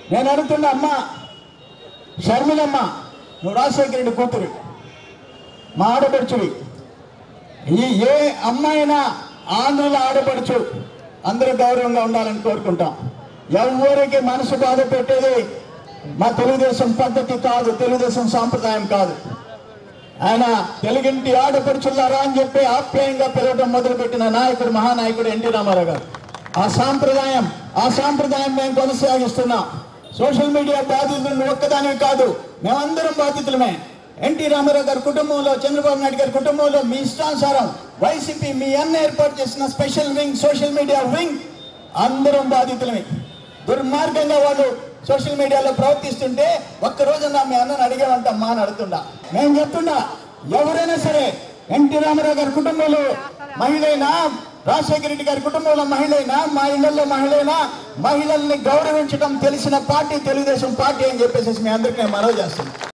నేను అడుగుతున్నా అమ్మ షర్మిలమ్మ నువ్వు రాజశేఖర రెడ్డి కూతురు మా ఆడపడుచువి ఈ ఏ అమ్మాయినా ఆంధ్రుల ఆడపడుచు అందరూ గౌరవంగా ఉండాలని కోరుకుంటాం ఎవరికి మనసు బాధ పెట్టేది మా తెలుగుదేశం పద్ధతి కాదు తెలుగుదేశం సాంప్రదాయం కాదు ఆయన తెలుగింటి ఆడపడుచున్నారా అని చెప్పి ఆప్యాయంగా పిలవడం మొదలుపెట్టిన నాయకుడు మహానాయకుడు ఎన్టీ రామారావు గారు ఆ సాంప్రదాయం ఆ సాంప్రదాయం మేము కొనసాగిస్తున్నాం సోషల్ మీడియా బాధితులు ఒక్కదానివి కాదు మేమందరం బాధితులమే ఎన్టీ రామారావు గారి కుటుంబంలో చంద్రబాబు నాయుడు గారి కుటుంబంలో మీ ఇష్టానుసారం వైసీపీ మీ అన్న ఏర్పాటు చేసిన special wing social media wing అందరం బాధితులమే దుర్మార్గంగా వాళ్ళు సోషల్ మీడియాలో ప్రవర్తిస్తుంటే ఒక్క రోజున మీ అన్నను అడిగేవంట మా అని అడుగుతుండా మేము చెప్తున్నా ఎవరైనా సరే ఎన్టీ రామారావు గారి కుటుంబంలో మహిళైనా రాజశేఖర రెడ్డి గారి కుటుంబంలో మహిళైనా మా ఇళ్లలో మహిళైనా మహిళల్ని గౌరవించడం తెలిసిన పార్టీ తెలుగుదేశం పార్టీ అని చెప్పేసి మీ అందరికీ నేను మనవి చేస్తున్నాను